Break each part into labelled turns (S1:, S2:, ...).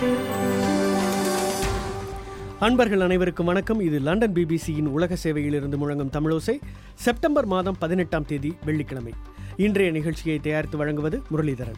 S1: அன்பர்கள் அனைவருக்கும் வணக்கம் இது லண்டன் பிபிசியின் உலக சேவையிலிருந்து முழங்கும் தமிழோசை செப்டம்பர் மாதம் பதினெட்டாம் தேதி வெள்ளிக்கிழமை இன்றைய நிகழ்ச்சியை தயாரித்து வழங்குவது முரளிதரன்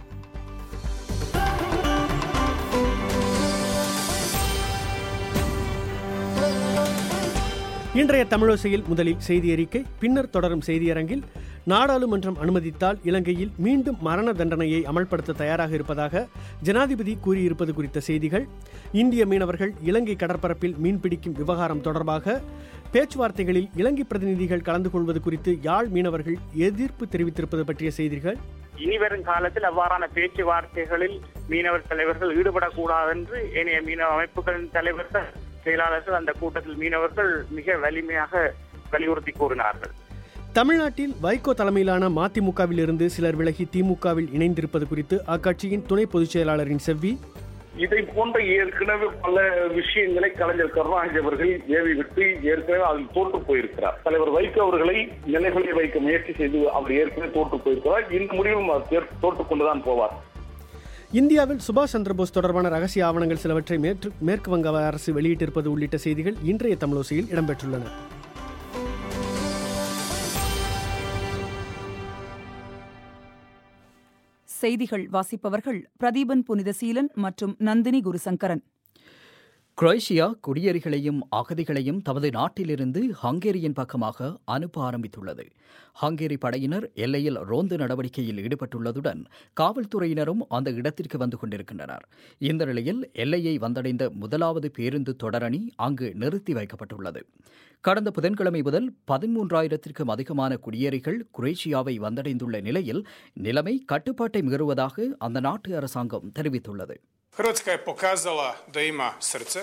S1: இன்றைய தமிழோசையில் முதலில் செய்தி அறிக்கை பின்னர் தொடரும் செய்தியரங்கில் நாடாளுமன்றம் அனுமதித்தால் இலங்கையில் மீண்டும் மரண தண்டனையை அமல்படுத்த தயாராக இருப்பதாக ஜனாதிபதி கூறியிருப்பது குறித்த செய்திகள் இந்திய மீனவர்கள் இலங்கை கடற்பரப்பில் மீன்பிடிக்கும் விவகாரம் தொடர்பாக பேச்சுவார்த்தைகளில் இலங்கை பிரதிநிதிகள் கலந்து கொள்வது குறித்து யாழ் மீனவர்கள் எதிர்ப்பு தெரிவித்திருப்பது பற்றிய செய்திகள்
S2: இனிவரும் காலத்தில் அவ்வாறான பேச்சுவார்த்தைகளில் மீனவர் தலைவர்கள் ஈடுபடக்கூடாது என்று ஏனைய மீனவ அமைப்புகளின் தலைவர்கள் செயலாளர்கள் அந்த கூட்டத்தில் மீனவர்கள் மிக வலிமையாக வலியுறுத்தி கூறினார்கள்
S1: தமிழ்நாட்டில் வைகோ தலைமையிலான மதிமுகவில் இருந்து சிலர் விலகி திமுகவில் இணைந்திருப்பது குறித்து அக்கட்சியின் துணை பொதுச் செயலாளரின் செவ்வி
S3: இதை போன்ற ஏற்கனவே பல விஷயங்களை கலைஞர் கருணாநிதி அவர்கள் ஏவி விட்டு ஏற்கனவே அதில் தோற்று போயிருக்கிறார் தலைவர் வைகோ அவர்களை நிலைகளை வைக்க முயற்சி செய்து அவர் ஏற்கனவே தோற்று போயிருக்கிறார் இந்த முடிவும் அவர் தேர்- தோற்றுக் கொண்டுதான் போவார்
S1: இந்தியாவில் சுபாஷ் சந்திரபோஸ் தொடர்பான ரகசிய ஆவணங்கள் சிலவற்றை மேற்கு மேற்கு வங்க அரசு வெளியிட்டிருப்பது உள்ளிட்ட செய்திகள் இன்றைய தமிழோசையில் இடம்பெற்றுள்ளன
S4: செய்திகள் வாசிப்பவர்கள் பிரதீபன் புனிதசீலன் மற்றும் நந்தினி குருசங்கரன்
S5: குரோேஷியா குடியேறிகளையும் அகதிகளையும் தமது நாட்டிலிருந்து ஹங்கேரியின் பக்கமாக அனுப்ப ஆரம்பித்துள்ளது ஹங்கேரி படையினர் எல்லையில் ரோந்து நடவடிக்கையில் ஈடுபட்டுள்ளதுடன் காவல்துறையினரும் அந்த இடத்திற்கு வந்து கொண்டிருக்கின்றனர் இந்த நிலையில் எல்லையை வந்தடைந்த முதலாவது பேருந்து தொடரணி அங்கு நிறுத்தி வைக்கப்பட்டுள்ளது கடந்த புதன்கிழமை முதல் பதிமூன்றாயிரத்திற்கும் அதிகமான குடியேறிகள் குரேஷியாவை வந்தடைந்துள்ள நிலையில் நிலைமை கட்டுப்பாட்டை மீறுவதாக அந்த நாட்டு அரசாங்கம் தெரிவித்துள்ளது
S6: Hrvatska je pokazala da ima srce,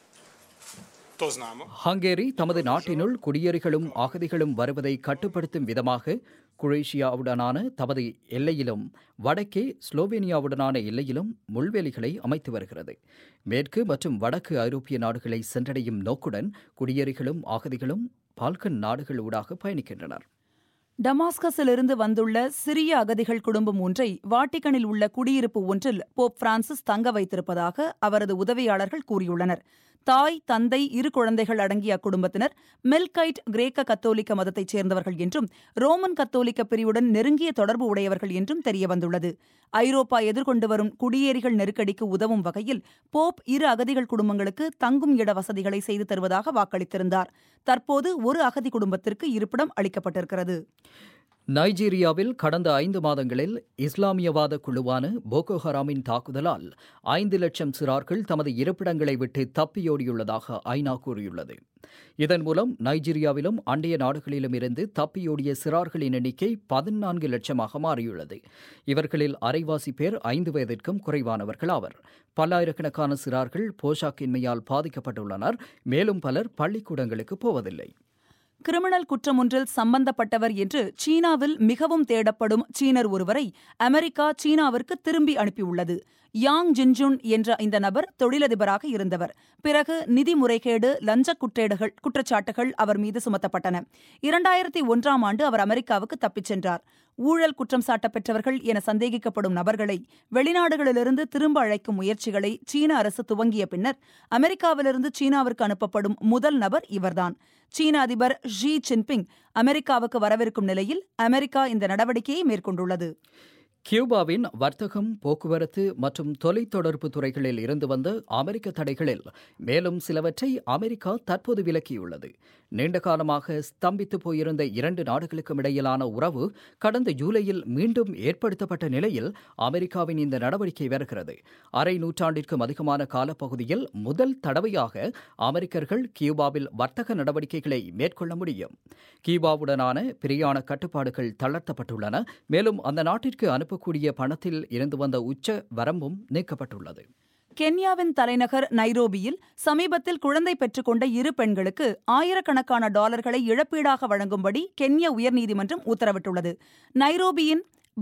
S6: to znamo.
S5: Hungary தமது நாட்டினுள் குடியேறிகளும் அகதிகளும் வருவதை கட்டுப்படுத்தும் விதமாக குரேஷியாவுடனான தமது எல்லையிலும் வடக்கே ஸ்லோவேனியாவுடனான எல்லையிலும் முள்வேலிகளை அமைத்து வருகிறது மேற்கு மற்றும் வடக்கு ஐரோப்பிய நாடுகளை சென்றடையும் நோக்குடன் குடியேறிகளும் அகதிகளும் பால்கன் நாடுகள் ஊடாக பயணிக்கின்றனர்
S4: டமாஸ்கஸிலிருந்து வந்துள்ள சிரிய அகதிகள் குடும்பம் ஒன்றை வாட்டிகனில் உள்ள குடியிருப்பு ஒன்றில் போப் பிரான்சிஸ் தங்க வைத்திருப்பதாக அவரது உதவியாளர்கள் கூறியுள்ளனர் தாய் தந்தை இரு குழந்தைகள் அடங்கிய அக்குடும்பத்தினர் மெல்கைட் கிரேக்க கத்தோலிக்க மதத்தைச் சேர்ந்தவர்கள் என்றும் ரோமன் கத்தோலிக்க பிரிவுடன் நெருங்கிய தொடர்பு உடையவர்கள் என்றும் தெரியவந்துள்ளது ஐரோப்பா எதிர்கொண்டு வரும் குடியேறிகள் நெருக்கடிக்கு உதவும் வகையில் போப் இரு அகதிகள் குடும்பங்களுக்கு தங்கும் இட வசதிகளை செய்து தருவதாக வாக்களித்திருந்தார் தற்போது ஒரு அகதி குடும்பத்திற்கு இருப்பிடம் அளிக்கப்பட்டிருக்கிறது
S5: நைஜீரியாவில் கடந்த ஐந்து மாதங்களில் இஸ்லாமியவாத குழுவான போகோ ஹராமின் தாக்குதலால் ஐந்து லட்சம் சிறார்கள் தமது இருப்பிடங்களை விட்டு தப்பியோடியுள்ளதாக ஐநா கூறியுள்ளது இதன் மூலம் நைஜீரியாவிலும் அண்டைய நாடுகளிலும் இருந்து தப்பியோடிய சிறார்களின் எண்ணிக்கை பதினான்கு லட்சமாக மாறியுள்ளது இவர்களில் அரைவாசி பேர் ஐந்து வயதிற்கும் குறைவானவர்கள் ஆவர் பல்லாயிரக்கணக்கான சிறார்கள் போஷாக்கின்மையால் பாதிக்கப்பட்டுள்ளனர் மேலும் பலர் பள்ளிக்கூடங்களுக்கு போவதில்லை
S4: கிரிமினல் குற்றம் ஒன்றில் சம்பந்தப்பட்டவர் என்று சீனாவில் மிகவும் தேடப்படும் சீனர் ஒருவரை அமெரிக்கா சீனாவிற்கு திரும்பி அனுப்பியுள்ளது யாங் ஜின்ஜுன் என்ற இந்த நபர் தொழிலதிபராக இருந்தவர் பிறகு நிதி முறைகேடு லஞ்ச குற்றேடுகள் குற்றச்சாட்டுகள் அவர் மீது சுமத்தப்பட்டன இரண்டாயிரத்தி ஒன்றாம் ஆண்டு அவர் அமெரிக்காவுக்கு தப்பிச் சென்றார் ஊழல் குற்றம் சாட்டப்பெற்றவர்கள் என சந்தேகிக்கப்படும் நபர்களை வெளிநாடுகளிலிருந்து திரும்ப அழைக்கும் முயற்சிகளை சீன அரசு துவங்கிய பின்னர் அமெரிக்காவிலிருந்து சீனாவிற்கு அனுப்பப்படும் முதல் நபர் இவர்தான் சீன அதிபர் ஷி ஜின்பிங் அமெரிக்காவுக்கு வரவிருக்கும் நிலையில் அமெரிக்கா இந்த நடவடிக்கையை மேற்கொண்டுள்ளது
S5: கியூபாவின் வர்த்தகம் போக்குவரத்து மற்றும் தொலைத்தொடர்பு துறைகளில் இருந்து வந்த அமெரிக்க தடைகளில் மேலும் சிலவற்றை அமெரிக்கா தற்போது விலக்கியுள்ளது நீண்ட காலமாக ஸ்தம்பித்து போயிருந்த இரண்டு நாடுகளுக்கும் இடையிலான உறவு கடந்த ஜூலையில் மீண்டும் ஏற்படுத்தப்பட்ட நிலையில் அமெரிக்காவின் இந்த நடவடிக்கை வருகிறது அரை நூற்றாண்டிற்கும் அதிகமான காலப்பகுதியில் முதல் தடவையாக அமெரிக்கர்கள் கியூபாவில் வர்த்தக நடவடிக்கைகளை மேற்கொள்ள முடியும் கியூபாவுடனான பிரியாண கட்டுப்பாடுகள் தளர்த்தப்பட்டுள்ளன மேலும் அந்த நாட்டிற்கு அனுப்பக்கூடிய பணத்தில் இருந்து வந்த உச்ச வரம்பும் நீக்கப்பட்டுள்ளது
S4: கென்யாவின் தலைநகர் நைரோபியில் சமீபத்தில் குழந்தை பெற்றுக்கொண்ட இரு பெண்களுக்கு ஆயிரக்கணக்கான டாலர்களை இழப்பீடாக வழங்கும்படி கென்யா உயர்நீதிமன்றம் உத்தரவிட்டுள்ளது நைரோபியின் பவ்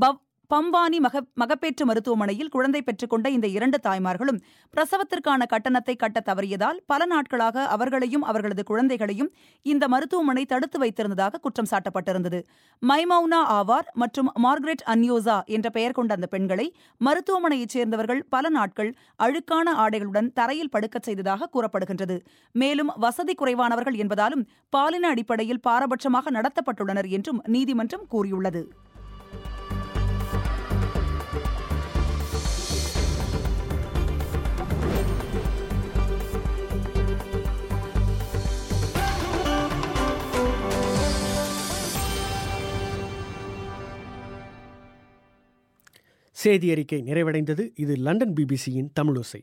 S4: பம்பானி மக மகப்பேற்று மருத்துவமனையில் குழந்தை பெற்றுக்கொண்ட இந்த இரண்டு தாய்மார்களும் பிரசவத்திற்கான கட்டணத்தை கட்ட தவறியதால் பல நாட்களாக அவர்களையும் அவர்களது குழந்தைகளையும் இந்த மருத்துவமனை தடுத்து வைத்திருந்ததாக குற்றம் சாட்டப்பட்டிருந்தது மைமௌனா ஆவார் மற்றும் மார்கரெட் அன்யோசா என்ற பெயர் கொண்ட அந்த பெண்களை மருத்துவமனையைச் சேர்ந்தவர்கள் பல நாட்கள் அழுக்கான ஆடைகளுடன் தரையில் படுக்கச் செய்ததாக கூறப்படுகின்றது மேலும் வசதி குறைவானவர்கள் என்பதாலும் பாலின அடிப்படையில் பாரபட்சமாக நடத்தப்பட்டுள்ளனர் என்றும் நீதிமன்றம் கூறியுள்ளது
S1: செய்தி அறிக்கை நிறைவடைந்தது இது லண்டன் பிபிசியின் தமிழோசை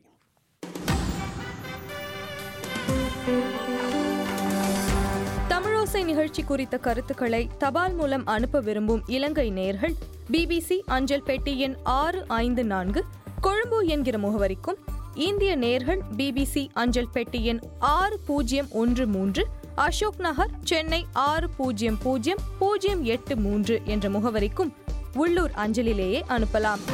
S7: தமிழோசை நிகழ்ச்சி குறித்த கருத்துக்களை தபால் மூலம் அனுப்ப விரும்பும் இலங்கை நேயர்கள் பிபிசி அஞ்சல் பெட்டி எண் ஆறு ஐந்து நான்கு கொழும்பு என்கிற முகவரிக்கும் இந்திய நேயர்கள் பிபிசி அஞ்சல் பெட்டி எண் ஆறு பூஜ்ஜியம் ஒன்று மூன்று அசோக் நகர் சென்னை ஆறு பூஜ்ஜியம் பூஜ்ஜியம் பூஜ்ஜியம் எட்டு மூன்று என்ற முகவரிக்கும் உள்ளூர் அஞ்சலிலேயே அனுப்பலாம்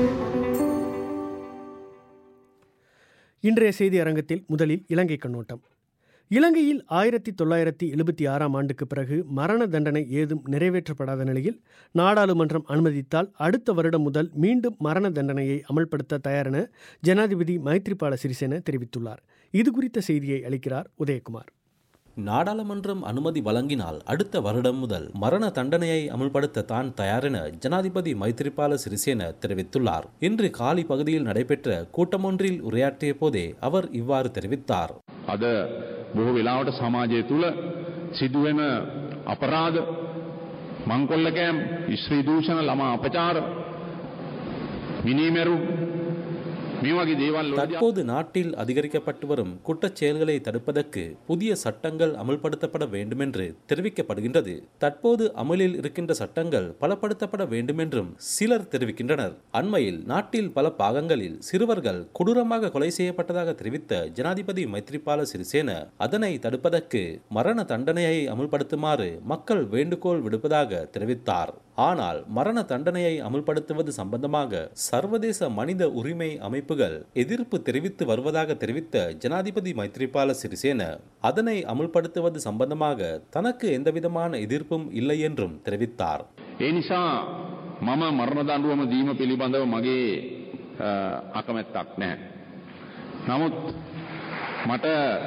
S1: இன்றைய செய்தி அரங்கத்தில் முதலில் இலங்கை கண்ணோட்டம் இலங்கையில் ஆயிரத்தி தொள்ளாயிரத்தி எழுபத்தி ஆறாம் ஆண்டுக்கு பிறகு மரண தண்டனை ஏதும் நிறைவேற்றப்படாத நிலையில் நாடாளுமன்றம் அனுமதித்தால் அடுத்த வருடம் முதல் மீண்டும் மரண தண்டனையை அமல்படுத்த தயாரென ஜனாதிபதி மைத்ரிபால சிறிசேன தெரிவித்துள்ளார் இது குறித்த செய்தியை அளிக்கிறார் உதயகுமார்
S8: நாடாளுமன்றம் அனுமதி வழங்கினால் அடுத்த வருடம் முதல் மரண தண்டனையை அமுல்படுத்த தான் தயாரென ஜனாதிபதி மைத்திரிபால சிறிசேன தெரிவித்துள்ளார் இன்று காலி பகுதியில் நடைபெற்ற கூட்டமொன்றில் உரையாற்றிய போதே அவர் இவ்வாறு தெரிவித்தார்
S9: අද බොහෝ වෙලාවට සමාජය තුළ සිදුවෙන අපරාධ මංකොල්ලකෑම් ස්ත්‍රී දූෂණ ළමා අපචාර මිනීමැරු මේ වගේ දේවල් වලදී
S8: தற்போது நாட்டில் அதிகரிக்கப்பட்டு வரும் குற்றச் செயல்களை தடுப்பதற்கு புதிய சட்டங்கள் அமல்படுத்தப்பட வேண்டுமென்று தெரிவிக்கப்படுகின்றது தற்போது அமலில் இருக்கின்ற சட்டங்கள் பலப்படுத்தப்பட வேண்டுமென்றும் சிலர் தெரிவிக்கின்றனர் அண்மையில் நாட்டில் பல பாகங்களில் சிறுவர்கள் கொடூரமாக கொலை செய்யப்பட்டதாக தெரிவித்த ஜனாதிபதி மைத்ரிபால சிறிசேன அதனை தடுப்பதற்கு மரண தண்டனையை அமுல்படுத்துமாறு மக்கள் வேண்டுகோள் விடுப்பதாக தெரிவித்தார் ஆனால் மரண தண்டனையை அமுல்படுத்துவது சம்பந்தமாக சர்வதேச மனித உரிமை அமைப்புகள் எதிர்ப்பு தெரிவித்து வருவதாக தெரிவித்த ஜனாதிபதி மைத்ரிபால சிறிசேன அதனை அமுல்படுத்துவது சம்பந்தமாக தனக்கு எந்தவிதமான எதிர்ப்பும் இல்லை என்றும் தெரிவித்தார்
S9: ඒ නිසා මම මරණ දඬුවම දීම පිළිබඳව මගේ අ, අකමැත්තක් නැහැ. නමුත් මට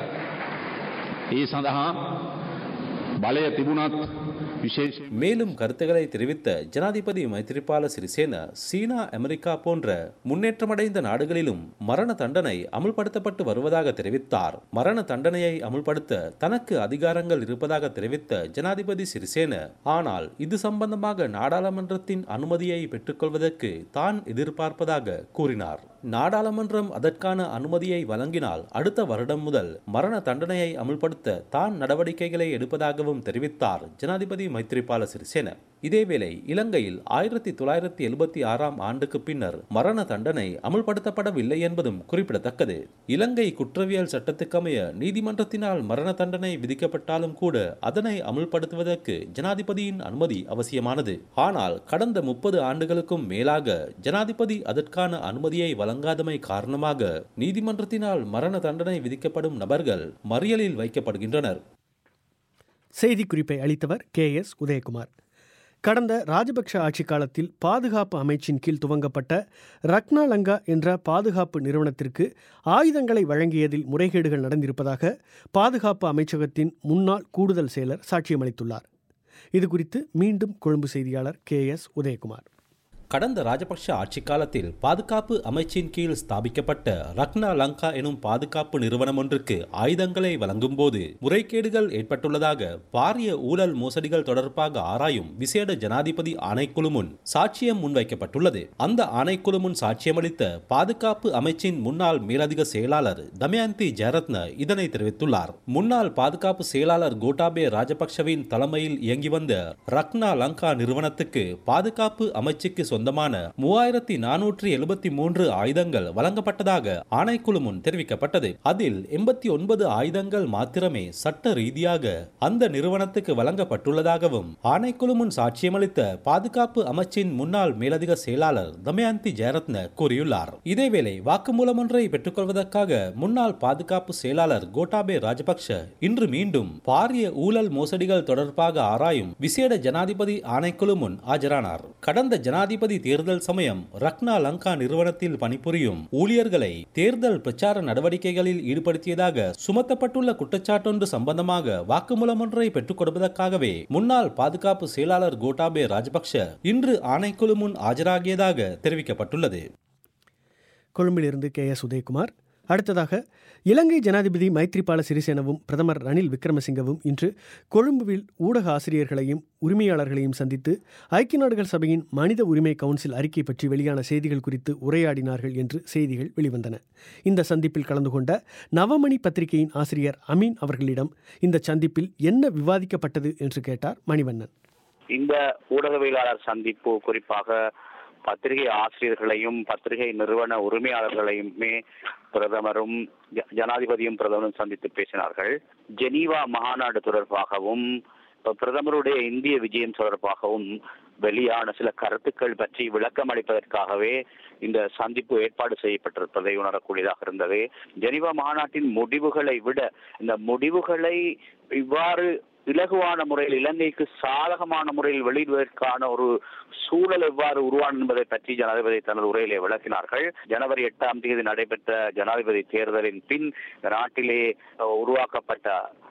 S9: ඒ සඳහා බලය තිබුණත් විශේෂයෙන්
S8: மேலும் கருத்துக்களை தெரிவித்த ஜனாதிபதி மைத்ரிபால சிறிசேன சீனா அமெரிக்கா போன்ற முன்னேற்றமடைந்த நாடுகளிலும் மரண தண்டனை அமுல்படுத்தப்பட்டு வருவதாக தெரிவித்தார் மரண தண்டனையை அமுல்படுத்த தனக்கு அதிகாரங்கள் இருப்பதாக தெரிவித்த ஜனாதிபதி சிறிசேன ஆனால் இது சம்பந்தமாக நாடாளுமன்றத்தின் அனுமதியை பெற்றுக்கொள்வதற்கு தான் எதிர்பார்ப்பதாக கூறினார் நாடாளுமன்றம் அதற்கான அனுமதியை வழங்கினால் அடுத்த வருடம் முதல் மரண தண்டனையை அமுல்படுத்த தான் நடவடிக்கைகளை எடுப்பதாகவும் தெரிவித்தார் ஜனாதிபதி மைத்ரிபால சிறிசேன இதேவேளை இலங்கையில் ஆயிரத்தி தொள்ளாயிரத்தி எழுபத்தி ஆறாம் ஆண்டுக்கு பின்னர் மரண தண்டனை அமுல்படுத்தப்படவில்லை என்பதும் குறிப்பிடத்தக்கது இலங்கை குற்றவியல் சட்டத்துக்கமைய நீதிமன்றத்தினால் மரண தண்டனை விதிக்கப்பட்டாலும் கூட அதனை அமுல்படுத்துவதற்கு ஜனாதிபதியின் அனுமதி அவசியமானது ஆனால் கடந்த முப்பது ஆண்டுகளுக்கும் மேலாக ஜனாதிபதி அதற்கான அனுமதியை வழங்காதமை காரணமாக நீதிமன்றத்தினால் மரண தண்டனை விதிக்கப்படும் நபர்கள் மறியலில் வைக்கப்படுகின்றனர்
S1: செய்திக்குறிப்பை அளித்தவர் கே எஸ் உதயகுமார் கடந்த ராஜபக்ஷ ஆட்சி காலத்தில் பாதுகாப்பு அமைச்சின் கீழ் துவங்கப்பட்ட ரக்னா லங்கா என்ற பாதுகாப்பு நிறுவனத்திற்கு ஆயுதங்களை வழங்கியதில் முறைகேடுகள் நடந்திருப்பதாக பாதுகாப்பு அமைச்சகத்தின் முன்னாள் கூடுதல் செயலர் சாட்சியமளித்துள்ளார் இதுகுறித்து மீண்டும் கொழும்பு செய்தியாளர் கே எஸ் உதயகுமார்
S8: கடந்த ராஜபக்ஷ ஆட்சி காலத்தில் பாதுகாப்பு அமைச்சின் கீழ் ஸ்தாபிக்கப்பட்ட ரக்னா லங்கா எனும் பாதுகாப்பு நிறுவனம் ஒன்றுக்கு ஆயுதங்களை வழங்கும் போது முறைகேடுகள் ஏற்பட்டுள்ளதாக பாரிய ஊழல் மோசடிகள் தொடர்பாக ஆராயும் விசேட ஜனாதிபதி ஆணைக்குழு முன் சாட்சியம் முன்வைக்கப்பட்டுள்ளது அந்த ஆணைக்குழு முன் சாட்சியமளித்த பாதுகாப்பு அமைச்சின் முன்னாள் மேலதிக செயலாளர் தமயந்தி ஜெயரத்ன இதனை தெரிவித்துள்ளார் முன்னாள் பாதுகாப்பு செயலாளர் கோட்டாபே ராஜபக்ஷவின் தலைமையில் இயங்கி வந்த ரக்னா லங்கா நிறுவனத்துக்கு பாதுகாப்பு அமைச்சுக்கு சொந்த சொந்தமான மூவாயிரத்தி நானூற்றி எழுபத்தி மூன்று ஆயுதங்கள் வழங்கப்பட்டதாக ஆணைக்குழு முன் தெரிவிக்கப்பட்டது அதில் எண்பத்தி ஒன்பது ஆயுதங்கள் மாத்திரமே சட்ட ரீதியாக அந்த நிறுவனத்துக்கு வழங்கப்பட்டுள்ளதாகவும் ஆணைக்குழு முன் சாட்சியமளித்த பாதுகாப்பு அமைச்சின் முன்னாள் மேலதிக செயலாளர் தமயந்தி ஜெயரத்ன கூறியுள்ளார் இதேவேளை வாக்குமூலம் ஒன்றை பெற்றுக்கொள்வதற்காக முன்னாள் பாதுகாப்பு செயலாளர் கோட்டாபே ராஜபக்ஷ இன்று மீண்டும் பாரிய ஊழல் மோசடிகள் தொடர்பாக ஆராயும் விசேட ஜனாதிபதி ஆணைக்குழு முன் ஆஜரானார் கடந்த ஜனாதிபதி தேர்தல் சமயம் ரக்னா லங்கா நிறுவனத்தில் பணிபுரியும் ஊழியர்களை தேர்தல் பிரச்சார நடவடிக்கைகளில் ஈடுபடுத்தியதாக சுமத்தப்பட்டுள்ள குற்றச்சாட்டொன்று சம்பந்தமாக வாக்குமூலம் ஒன்றை பெற்றுக் கொடுப்பதற்காகவே முன்னாள் பாதுகாப்பு செயலாளர் கோட்டாபே ராஜபக்ஷ இன்று ஆணைக்குழு முன் ஆஜராகியதாக தெரிவிக்கப்பட்டுள்ளது
S1: கொழும்பிலிருந்து கே எஸ் உதயகுமார் அடுத்ததாக இலங்கை ஜனாதிபதி மைத்ரிபால சிறிசேனவும் பிரதமர் ரணில் விக்ரமசிங்கவும் இன்று கொழும்புவில் ஊடக ஆசிரியர்களையும் உரிமையாளர்களையும் சந்தித்து ஐக்கிய நாடுகள் சபையின் மனித உரிமை கவுன்சில் அறிக்கை பற்றி வெளியான செய்திகள் குறித்து உரையாடினார்கள் என்று செய்திகள் வெளிவந்தன இந்த சந்திப்பில் கலந்து கொண்ட நவமணி பத்திரிகையின் ஆசிரியர் அமீன் அவர்களிடம் இந்த சந்திப்பில் என்ன விவாதிக்கப்பட்டது என்று கேட்டார் மணிவண்ணன்
S2: இந்த ஊடகவியலாளர் சந்திப்பு குறிப்பாக பத்திரிகை ஆசிரியர்களையும் பத்திரிகை நிறுவன உரிமையாளர்களையுமே பிரதமரும் ஜ- ஜனாதிபதியும் பிரதமரும் சந்தித்து பேசினார்கள் ஜெனீவா மாநாடு தொடர்பாகவும் இப்ப பிரதமருடைய இந்திய விஜயம் தொடர்பாகவும் வெளியான சில கருத்துக்கள் பற்றி விளக்கம் அளிப்பதற்காகவே இந்த சந்திப்பு ஏற்பாடு செய்யப்பட்டிருப்பதை உணரக்கூடியதாக இருந்தது ஜெனீவா மாநாட்டின் முடிவுகளை விட இந்த முடிவுகளை இவ்வாறு இலகுவான முறையில் இலங்கைக்கு சாதகமான முறையில் வெளியிடுவதற்கான ஒரு சூழல் எவ்வாறு உருவானது என்பதை பற்றி ஜனாதிபதி தனது உரையிலே விளக்கினார்கள் ஜனவரி எட்டாம் தேதி நடைபெற்ற ஜனாதிபதி தேர்தலின் பின் இந்த நாட்டிலே அஹ், உருவாக்கப்பட்ட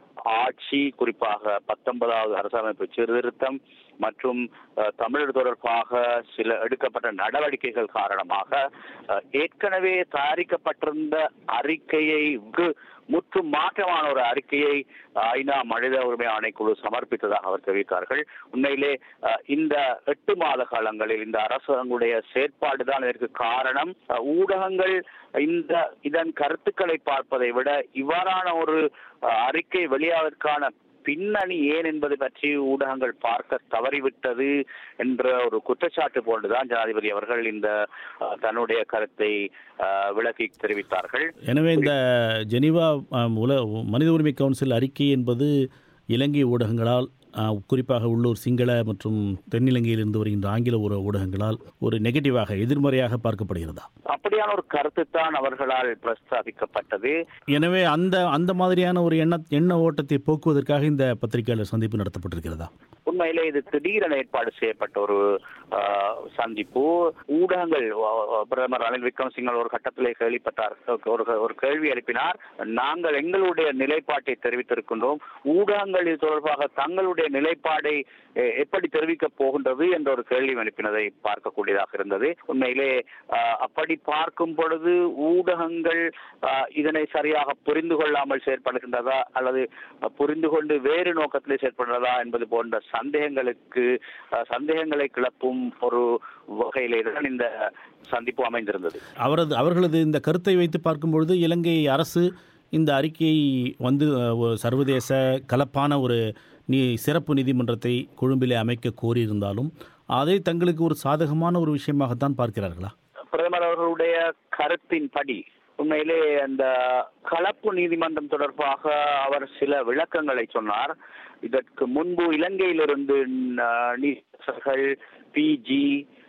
S2: ஆட்சி குறிப்பாக பத்தொன்பதாவது அரசமைப்பு சீர்திருத்தம் மற்றும் அஹ், தமிழர் தொடர்பாக சில எடுக்கப்பட்ட நடவடிக்கைகள் காரணமாக அஹ், ஏற்கனவே தயாரிக்கப்பட்டிருந்த அறிக்கையைக்கு முற்று மாற்றமான ஒரு அறிக்கையை ஐநா மனித உரிமை ஆணைக்குழு சமர்ப்பித்ததாக அவர் தெரிவித்தார்கள் உண்மையிலே அஹ், இந்த எட்டு மாத காலங்களில் இந்த அரசாங்களுடைய செயற்பாடுதான் இதற்கு காரணம் அஹ், ஊடகங்கள் இந்த இதன் கருத்துக்களை பார்ப்பதை விட இவ்வாறான ஒரு அஹ், அறிக்கை வெளியாவதற்கான பின்னணி ஏன் என்பது பற்றி ஊடகங்கள் பார்க்க தவறிவிட்டது என்ற ஒரு குற்றச்சாட்டு போன்றுதான் ஜனாதிபதி அவர்கள் இந்த அஹ், தன்னுடைய கருத்தை அஹ், விளக்கி தெரிவித்தார்கள்
S10: எனவே இந்த ஜெனீவா ஆம், உல மனித உரிமை கவுன்சில் அறிக்கை என்பது இலங்கை ஊடகங்களால் ஆ, குறிப்பாக உள்ளூர் சிங்கள மற்றும் தென்னிலங்கையிலிருந்து வருகின்ற ஆங்கில ஊர ஊடகங்களால் ஒரு நெகட்டிவாக எதிர்மறையாக பார்க்கப்படுகிறதா
S2: அப்படியான ஒரு கருத்து தான் அவர்களால் பிரஸ்தாபிக்கப்பட்டது
S10: எனவே அந்த அந்த மாதிரியான ஒரு எண்ண எண்ண ஓட்டத்தை போக்குவதற்காக இந்த பத்திரிகையாளர் சந்திப்பு நடத்தப்பட்டிருக்கிறதா
S2: உண்மையிலே இது திடீரென ஏற்பாடு செய்யப்பட்ட ஒரு ஆஹ், சந்திப்பு ஊடகங்கள் ஆஹ், பிரதமர் ரணில் விக்ரமசிங்க ஒரு கட்டத்திலே கேள்விப்பட்டார் ஒரு ஒரு கேள்வி எழுப்பினார் நாங்கள் எங்களுடைய நிலைப்பாட்டை தெரிவித்திருக்கின்றோம் ஊடகங்கள் இது தொடர்பாக தங்களுடைய நிலைப்பாடை எ- எப்படி தெரிவிக்கப் போகின்றது என்ற ஒரு கேள்வி எழுப்பினதை பார்க்கக்கூடியதாக இருந்தது உண்மையிலே ஆஹ், அப்படி பார்க்கும் பொழுது ஊடகங்கள் ஆஹ், இதனை சரியாக புரிந்து கொள்ளாமல் செயற்படுகின்றதா அல்லது அஹ், புரிந்து கொண்டு வேறு நோக்கத்திலே செயற்படுறதா என்பது போன்ற சந்தேகங்களுக்கு அஹ், சந்தேகங்களை கிளப்பும் ஒரு வகையிலே தான் இந்த சந்திப்பு அமைந்திருந்தது
S10: அவரது அவர்களது இந்த கருத்தை வைத்து பார்க்கும்பொழுது இலங்கை அரசு இந்த அறிக்கையை வந்து அஹ், ஒரு சர்வதேச கலப்பான ஒரு நீ சிறப்பு நீதிமன்றத்தை கொழும்பிலே அமைக்க கோரியிருந்தாலும் அதை தங்களுக்கு ஒரு சாதகமான ஒரு விஷயமாகத்தான் பார்க்கிறார்களா
S2: பிரதமர் அவர்களுடைய கருத்தின்படி உண்மையிலே அந்த கலப்பு நீதிமன்றம் தொடர்பாக அவர் சில விளக்கங்களை சொன்னார் இதற்கு முன்பு இலங்கையிலிருந்து ந- நீதிபதிகள் பிஜி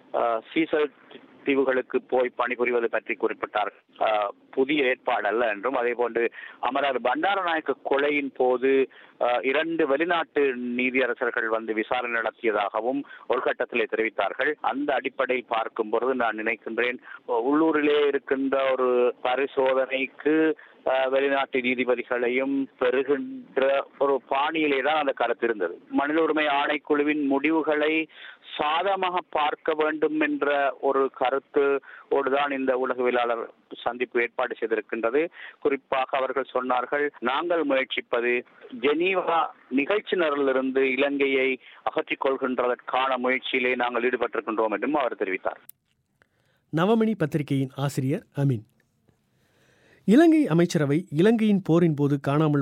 S2: சீசல் தீவுகளுக்கு போய் பணிபுரிவது பற்றி குறிப்பிட்டார் அஹ், புதிய ஏற்பாடு அல்ல என்றும் அதே போன்று அமரர் பண்டாரநாயக்க கொலையின் போது அஹ், இரண்டு வெளிநாட்டு நீதியரசர்கள் வந்து விசாரணை நடத்தியதாகவும் ஒரு கட்டத்திலே தெரிவித்தார்கள் அந்த அடிப்படையில் பார்க்கும் பொழுது நான் நினைக்கின்றேன் உள்ளூரிலே இருக்கின்ற ஒரு பரிசோதனைக்கு அஹ், வெளிநாட்டு நீதிபதிகளையும் பெறுகின்ற ஒரு பாணியிலே தான் அந்த கருத்து இருந்தது மனித உரிமை ஆணைக்குழுவின் முடிவுகளை சாதமாக பார்க்க வேண்டும் என்ற ஒரு கருத்தோடுதான் இந்த உலகவியலாளர் சந்திப்பு ஏற்பாடு செய்திருக்கின்றது குறிப்பாக அவர்கள் சொன்னார்கள் நாங்கள் முயற்சிப்பது ஜெனீவா நிகழ்ச்சி நிரலிலிருந்து இலங்கையை அகற்றிக் கொள்கின்றதற்கான முயற்சியிலே நாங்கள் ஈடுபட்டிருக்கின்றோம் என்றும் அவர் தெரிவித்தார்
S1: நவமணி பத்திரிகையின் ஆசிரியர் அமீன் இலங்கை அமைச்சரவை இலங்கையின் போரின் போது காணாமல் போக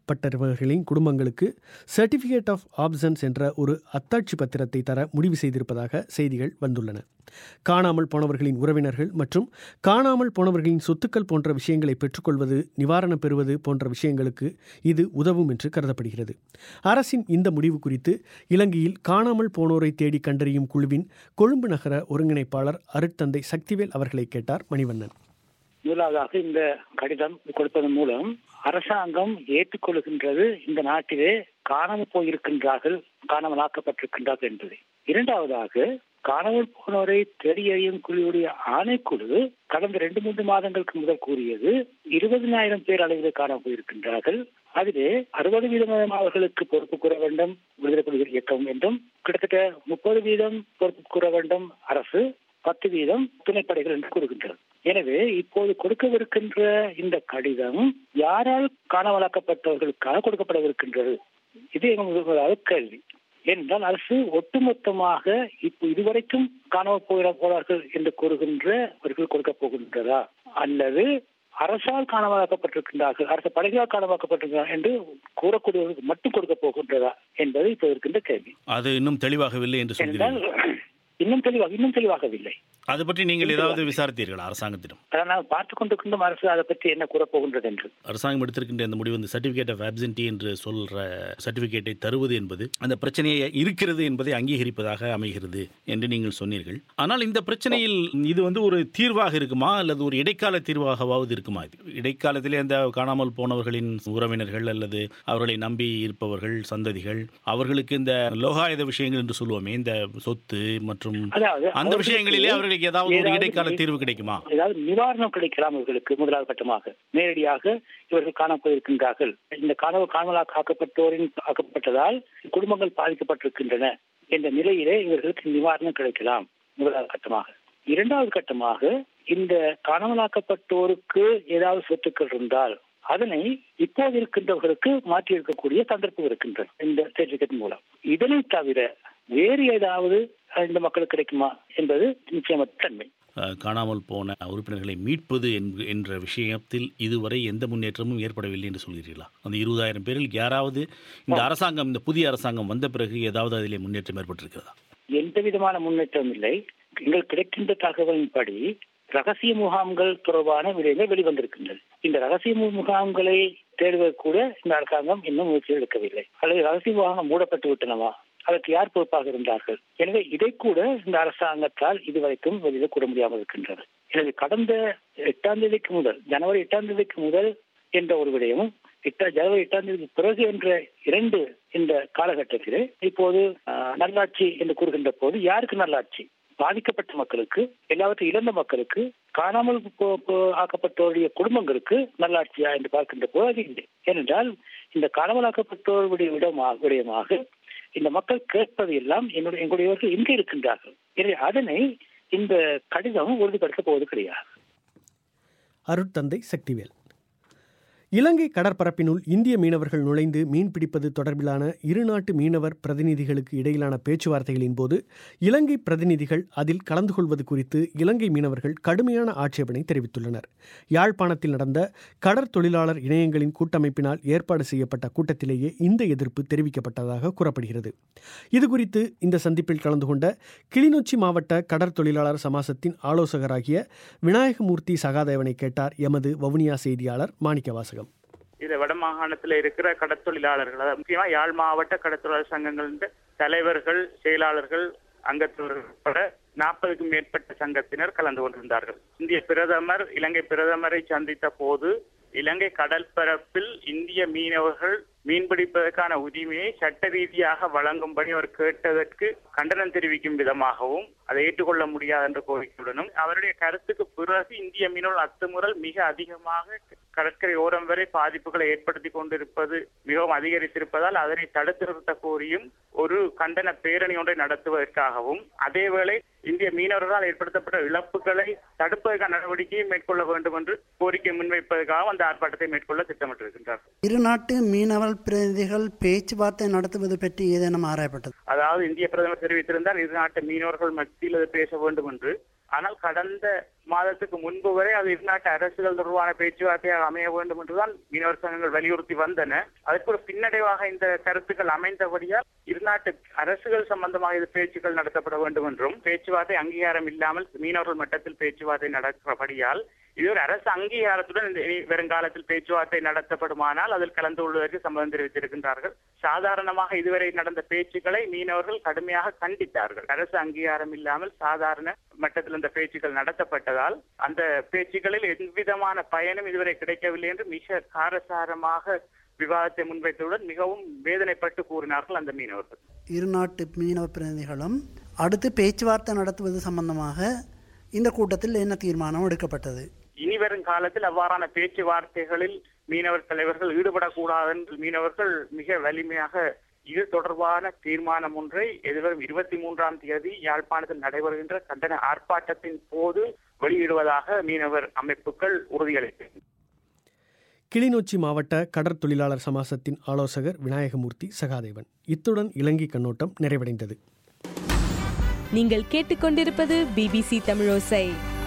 S1: பட்டவர்களின் குடும்பங்களுக்கு சர்டிஃபிகேட் ஆஃப் ஆப்சன்ஸ் என்ற ஒரு அத்தாட்சி பத்திரத்தை தர முடிவு செய்திருப்பதாக செய்திகள் வந்துள்ளன காணாமல் போனவர்களின் உறவினர்கள் மற்றும் காணாமல் போனவர்களின் சொத்துக்கள் போன்ற விஷயங்களை பெற்றுக்கொள்வது நிவாரணம் பெறுவது போன்ற விஷயங்களுக்கு இது உதவும் என்று கருதப்படுகிறது அரசின் இந்த முடிவு குறித்து இலங்கையில் காணாமல் போனோரை தேடி கண்டறியும் குழுவின் கொழும்பு நகர ஒருங்கிணைப்பாளர் அருட்தந்தை சக்திவேல் அவர்களை கேட்டார் மணிவண்ணன்
S11: முதலாவதாக இந்த கடிதம் கொடுப்பதன் மூலம் அரசாங்கம் ஏற்றுக்கொள்கின்றது இந்த நாட்டிலே காணாமல் போயிருக்கின்றார்கள் காணாமல் ஆக்கப்பட்டிருக்கின்றார்கள் என்பது இரண்டாவதாக காணாமல் போனோரை தேடியறியும் குழுவுடைய ஆணைக்குழு கடந்த ரெண்டு மூன்று மாதங்களுக்கு முதல் கூறியது இருபதினாயிரம் பேர் அளவில் காணாமல் போயிருக்கின்றார்கள் அதிலே அறுபது வீதம் அவர்களுக்கு பொறுப்பு கூற வேண்டும் விடுதலை புலிகள் இயக்கம் என்றும் கிட்டத்தட்ட முப்பது வீதம் பொறுப்பு கூற வேண்டும் அரசு பத்து வீதம் துணைப்படைகள் என்று கூறுகின்றது எனவே இப்போது கொடுக்கவிருக்கின்ற இந்த கடிதம் யாரால் காணாமலாக்கப்பட்டவர்களுக்காக கொடுக்கப்படவிருக்கின்றது இது எங்களுடைய கேள்வி ஏனென்றால் அரசு ஒட்டுமொத்தமாக இப்போ இதுவரைக்கும் காணாமல் போகிற போறார்கள் என்று கூறுகின்றவர்கள் கொடுக்க போகின்றதா அல்லது அரசால் காணாமலாக்கப்பட்டிருக்கின்றார்கள் அரசு படைகளால் காணாமலாக்கப்பட்டிருக்கிறார் என்று கூறக்கூடியவர்களுக்கு மட்டும் கொடுக்க போகின்றதா என்பது இப்போ இருக்கின்ற கேள்வி
S10: அது இன்னும் தெளிவாகவில்லை என்று
S11: என்றால்
S10: சொல்கிறீர்கள்
S11: இன்னும் தெளிவாக இன்னும் தெளிவாகவில்லை
S10: அது பற்றி நீங்கள் ஏதாவது விசாரித்தீர்களா அரசாங்கத்திடம்
S11: அதான் நான் பார்த்துக் கொண்டிருக்கின்ற அரசு அதை பற்றி என்ன கூறப்போகின்றது என்று
S10: அரசாங்கம் எடுத்திருக்கின்ற இந்த முடிவு இந்த சர்டிபிகேட் ஆஃப் ஆப்சென்டி என்று சொல்ற சர்டிபிகேட்டை தருவது என்பது அந்த பிரச்சனையை இருக்கிறது என்பதை அங்கீகரிப்பதாக அமைகிறது என்று நீங்கள் சொன்னீர்கள் ஆனால் இந்த பிரச்சனையில் இது வந்து ஒரு தீர்வாக இருக்குமா அல்லது ஒரு இடைக்கால தீர்வாகவாவது இருக்குமா இது இடைக்காலத்திலே அந்த காணாமல் போனவர்களின் உறவினர்கள் அல்லது அவர்களை நம்பி இருப்பவர்கள் சந்ததிகள் அவர்களுக்கு இந்த லோகாயுத விஷயங்கள் என்று சொல்லுவோமே இந்த சொத்து மற்றும்
S11: அதாவது
S10: அந்த
S11: அவர்களுக்கு
S10: விஷயங்களிலே அவர்களுக்கு ஏதாவது ஒரு
S11: ஏதாவது
S10: இடைக்கால தீர்வு கிடைக்குமா
S11: ஏதாவது நிவாரணம் கிடைக்கலாம் இவர்களுக்கு முதலாவது கட்டமாக நேரடியாக இவர்கள் காணாமல் போயிருக்கின்றார்கள் இந்த காணாமல் காணாமல் ஆக்கப்பட்டோரின் ஆக்கப்பட்டதால் குடும்பங்கள் பாதிக்கப்பட்டிருக்கின்றன என்ற நிலையிலே இவர்களுக்கு நிவாரணம் கிடைக்கலாம் முதலாவது கட்டமாக இரண்டாவது கட்டமாக இந்த காணாமலாக்கப்பட்டோருக்கு ஏதாவது சொத்துக்கள் இருந்தால் அதனை இப்போது இருக்கின்றவர்களுக்கு மாற்றி இருக்கக்கூடிய சந்தர்ப்பம் இருக்கின்றன இந்த சர்டிபிகேட் மூலம் இதனை தவிர வேறு ஏதாவது இந்த மக்களுக்கு கிடைக்குமா என்பது நிச்சயமற்ற தன்மை
S10: அஹ், காணாமல் போன உறுப்பினர்களை மீட்பது என்க- என்ற விஷயத்தில் இதுவரை எந்த முன்னேற்றமும் ஏற்படவில்லை என்று சொல்கிறீர்களா அந்த இருபதாயிரம் பேரில் யாராவது இந்த அரசாங்கம் இந்த புதிய அரசாங்கம் வந்த பிறகு ஏதாவது அதிலே முன்னேற்றம் ஏற்பட்டிருக்கிறதா
S11: எந்த விதமான முன்னேற்றம் இல்லை எங்கள் கிடைக்கின்ற தகவலின்படி ரகசிய முகாம்கள் தொடர்பான விடயங்கள் வெளிவந்திருக்கின்றன இந்த ரகசிய மு- முகாம்களை தேடுவது கூட இந்த அரசாங்கம் இன்னும் முயற்சி எடுக்கவில்லை அல்லது ரகசிய முகாம் மூடப்பட்டு விட்டனவா அதற்கு யார் பொறுப்பாக இருந்தார்கள் எனவே இதை கூட இந்த அரசாங்கத்தால் இதுவரைக்கும் வெளியில கூற முடியாமல் இருக்கின்றது எனவே கடந்த எட்டாம் தேதிக்கு முதல் ஜனவரி எட்டாம் தேதிக்கு முதல் என்ற ஒரு விடயமும் எட்டா ஜனவரி எட்டாம் தேதிக்கு பிறகு என்ற இரண்டு இந்த காலகட்டத்திலே இப்போது ஆஹ், நல்லாட்சி என்று கூறுகின்ற போது யாருக்கு நல்லாட்சி பாதிக்கப்பட்ட மக்களுக்கு எல்லாவற்றையும் இழந்த மக்களுக்கு காணாமல் போ- போ- ஆக்கப்பட்டோருடைய குடும்பங்களுக்கு நல்லாட்சியா என்று பார்க்கின்ற போது அது இல்லை ஏனென்றால் இந்த காணாமல் ஆக்கப்பட்டோருடைய விடமாக விடயமாக இந்த மக்கள் கேட்பது எல்லாம் என்னுடைய எங்களுடையவர்கள் இங்கே இருக்கின்றார்கள் எனவே அதனை இந்த கடிதம் உறுதிப்படுத்த போவது கிடையாது
S1: அருட்தந்தை சக்திவேல் இலங்கை கடற்பரப்பினுள் இந்திய மீனவர்கள் நுழைந்து மீன் பிடிப்பது தொடர்பிலான இருநாட்டு மீனவர் பிரதிநிதிகளுக்கு இடையிலான பேச்சுவார்த்தைகளின் போது இலங்கை பிரதிநிதிகள் அதில் கலந்து கொள்வது குறித்து இலங்கை மீனவர்கள் கடுமையான ஆட்சேபனை தெரிவித்துள்ளனர் யாழ்ப்பாணத்தில் நடந்த கடற்தொழிலாளர் இணையங்களின் கூட்டமைப்பினால் ஏற்பாடு செய்யப்பட்ட கூட்டத்திலேயே இந்த எதிர்ப்பு தெரிவிக்கப்பட்டதாக கூறப்படுகிறது இதுகுறித்து இந்த சந்திப்பில் கலந்து கொண்ட கிளிநொச்சி மாவட்ட கடற்தொழிலாளர் சமாசத்தின் ஆலோசகராகிய விநாயகமூர்த்தி சகாதேவனை கேட்டார் எமது வவுனியா செய்தியாளர் மாணிக்கவாசகம்
S2: இது வடமாகாணத்தில் இருக்கிற கடற்தொழிலாளர்கள் அதாவது முக்கியமா யாழ் மாவட்ட கடற்தொழிலாளர் சங்கங்களின் தலைவர்கள் செயலாளர்கள் அங்கத்தவர்கள் உட்பட நாற்பதுக்கும் மேற்பட்ட சங்கத்தினர் கலந்து கொண்டிருந்தார்கள் இந்திய பிரதமர் இலங்கை பிரதமரை சந்தித்த போது இலங்கை கடற்பரப்பில் இந்திய மீனவர்கள் மீன்பிடிப்பதற்கான உரிமையை சட்ட ரீதியாக வழங்கும்படி அவர் கேட்டதற்கு கண்டனம் தெரிவிக்கும் விதமாகவும் அதை ஏற்றுக்கொள்ள முடியாது என்ற கோரிக்கையுடனும் அவருடைய கருத்துக்கு பிறகு இந்திய மீனவர்கள் அத்துமுறல் மிக அதிகமாக கடற்கரை ஓரம் வரை பாதிப்புகளை ஏற்படுத்தி கொண்டிருப்பது மிகவும் அதிகரித்திருப்பதால் அதனை தடுத்து நிறுத்த கோரியும் ஒரு கண்டன பேரணி ஒன்றை நடத்துவதற்காகவும் அதேவேளை இந்திய மீனவர்களால் ஏற்படுத்தப்பட்ட இழப்புகளை தடுப்பதற்கான நடவடிக்கையை மேற்கொள்ள வேண்டும் என்று கோரிக்கை முன்வைப்பதற்காக அந்த ஆர்ப்பாட்டத்தை மேற்கொள்ள திட்டமிட்டிருக்கின்றார்
S12: இரு நாட்டு மீனவர் பிரதிநிதிகள் பேச்சுவார்த்தை நடத்துவது பற்றி ஏதேனும் ஆராயப்பட்டது
S2: அதாவது இந்திய பிரதமர் தெரிவித்திருந்தார் இரு நாட்டு மீனவர்கள் மத்தியில் அது பேச வேண்டும் என்று ஆனால் கடந்த மாதத்துக்கு முன்பு வரை அது இருநாட்டு அரசுகள் தொடர்பான பேச்சுவார்த்தையாக அமைய வேண்டும் என்றுதான் மீனவர் சங்கங்கள் வலியுறுத்தி வந்தன அதற்கு ஒரு பின்னடைவாக இந்த கருத்துக்கள் அமைந்தபடியால் இருநாட்டு அரசுகள் சம்பந்தமாக இது பேச்சுக்கள் நடத்தப்பட வேண்டும் என்றும் பேச்சுவார்த்தை அங்கீகாரம் இல்லாமல் மீனவர்கள் மட்டத்தில் பேச்சுவார்த்தை நடக்கிறபடியால் இது ஒரு அரசு அங்கீகாரத்துடன் இந்த இனி வருங்காலத்தில் பேச்சுவார்த்தை நடத்தப்படுமானால் அதில் கலந்து கொள்வதற்கு சம்மதம் தெரிவித்திருக்கின்றார்கள் சாதாரணமாக இதுவரை நடந்த பேச்சுக்களை மீனவர்கள் கடுமையாக கண்டித்தார்கள் அரசு அங்கீகாரம் இல்லாமல் சாதாரண மட்டத்தில் இந்த பேச்சுக்கள் நடத்தப்பட்டதால் அந்த பேச்சுக்களில் எவ்விதமான பயனும் இதுவரை கிடைக்கவில்லை என்று மிக காரசாரமாக விவாதத்தை முன்வைத்ததுடன் மிகவும் வேதனைப்பட்டு கூறினார்கள் அந்த மீனவர்கள்
S12: இரு நாட்டு மீனவ பிரதிநிதிகளும் அடுத்து பேச்சுவார்த்தை நடத்துவது சம்பந்தமாக இந்த கூட்டத்தில் என்ன தீர்மானம் எடுக்கப்பட்டது
S2: இனி வரும் காலத்தில் அவ்வாறான பேச்சுவார்த்தைகளில் மீனவர் தலைவர்கள் ஈடுபடக்கூடாது என்று மீனவர்கள் மிக வலிமையாக இது தொடர்பான தீர்மானம் ஒன்றை எதிர்வரும் இருபத்தி மூன்றாம் தேதி யாழ்ப்பாணத்தில் நடைபெறுகின்ற கண்டன ஆர்ப்பாட்டத்தின் போது வெளியிடுவதாக மீனவர் அமைப்புகள் உறுதியளித்தன
S1: கிளிநொச்சி மாவட்ட கடற்தொழிலாளர் சமாசத்தின் ஆலோசகர் விநாயகமூர்த்தி சகாதேவன் இத்துடன் இலங்கை கண்ணோட்டம் நிறைவடைந்தது
S7: நீங்கள் கேட்டுக்கொண்டிருப்பது பிபிசி தமிழோசை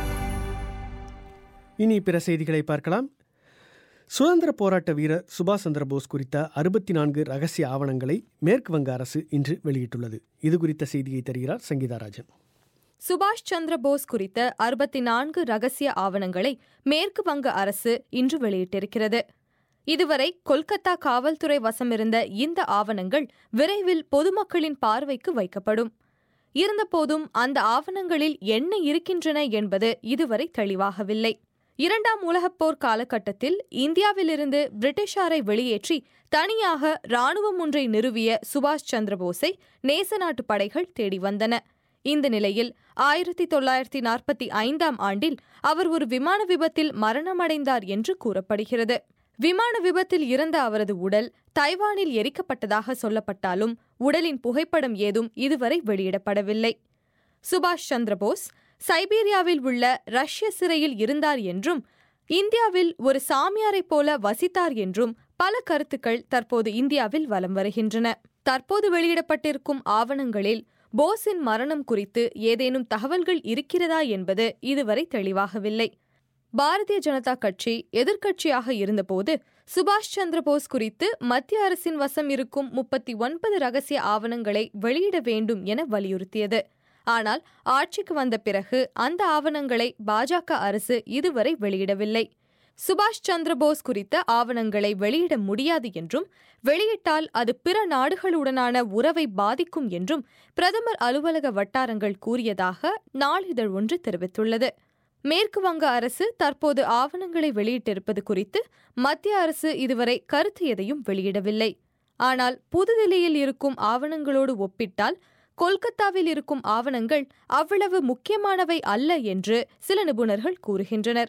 S1: இனி பிற செய்திகளை பார்க்கலாம் சுதந்திர போராட்ட வீரர் சுபாஷ் சந்திர போஸ் குறித்த அறுபத்தி நான்கு ரகசிய ஆவணங்களை மேற்கு வங்க அரசு இன்று வெளியிட்டுள்ளது இது குறித்த செய்தியை தருகிறார் சங்கீதாராஜன்
S7: சுபாஷ் சந்திர போஸ் குறித்த அறுபத்தி நான்கு ரகசிய ஆவணங்களை மேற்கு வங்க அரசு இன்று வெளியிட்டிருக்கிறது இதுவரை கொல்கத்தா காவல்துறை வசமிருந்த இந்த ஆவணங்கள் விரைவில் பொதுமக்களின் பார்வைக்கு வைக்கப்படும் இருந்தபோதும் அந்த ஆவணங்களில் என்ன இருக்கின்றன என்பது இதுவரை தெளிவாகவில்லை இரண்டாம் உலகப் போர் காலகட்டத்தில் இந்தியாவிலிருந்து பிரிட்டிஷாரை வெளியேற்றி தனியாக ராணுவம் ஒன்றை நிறுவிய சுபாஷ் சந்திரபோஸை நேச நாட்டு படைகள் தேடி வந்தன இந்த நிலையில் ஆயிரத்தி தொள்ளாயிரத்தி நாற்பத்தி ஐந்தாம் ஆண்டில் அவர் ஒரு விமான விபத்தில் மரணமடைந்தார் என்று கூறப்படுகிறது விமான விபத்தில் இறந்த அவரது உடல் தைவானில் எரிக்கப்பட்டதாக சொல்லப்பட்டாலும் உடலின் புகைப்படம் ஏதும் இதுவரை வெளியிடப்படவில்லை சுபாஷ் சந்திரபோஸ் சைபீரியாவில் உள்ள ரஷ்ய சிறையில் இருந்தார் என்றும் இந்தியாவில் ஒரு சாமியாரைப் போல வசித்தார் என்றும் பல கருத்துக்கள் தற்போது இந்தியாவில் வலம் வருகின்றன தற்போது வெளியிடப்பட்டிருக்கும் ஆவணங்களில் போஸின் மரணம் குறித்து ஏதேனும் தகவல்கள் இருக்கிறதா என்பது இதுவரை தெளிவாகவில்லை பாரதிய ஜனதா கட்சி எதிர்க்கட்சியாக இருந்தபோது சுபாஷ் சந்திர போஸ் குறித்து மத்திய அரசின் வசம் இருக்கும் முப்பத்தி ஒன்பது ரகசிய ஆவணங்களை வெளியிட வேண்டும் என வலியுறுத்தியது ஆனால் ஆட்சிக்கு வந்த பிறகு அந்த ஆவணங்களை பாஜக அரசு இதுவரை வெளியிடவில்லை சுபாஷ் சந்திர போஸ் குறித்த ஆவணங்களை வெளியிட முடியாது என்றும் வெளியிட்டால் அது பிற நாடுகளுடனான உறவை பாதிக்கும் என்றும் பிரதமர் அலுவலக வட்டாரங்கள் கூறியதாக நாளிதழ் ஒன்று தெரிவித்துள்ளது மேற்கு வங்க அரசு தற்போது ஆவணங்களை வெளியிட்டிருப்பது குறித்து மத்திய அரசு இதுவரை கருத்து எதையும் வெளியிடவில்லை ஆனால் புதுதில்லியில் இருக்கும் ஆவணங்களோடு ஒப்பிட்டால் கொல்கத்தாவில் இருக்கும் ஆவணங்கள் அவ்வளவு முக்கியமானவை அல்ல என்று சில நிபுணர்கள் கூறுகின்றனர்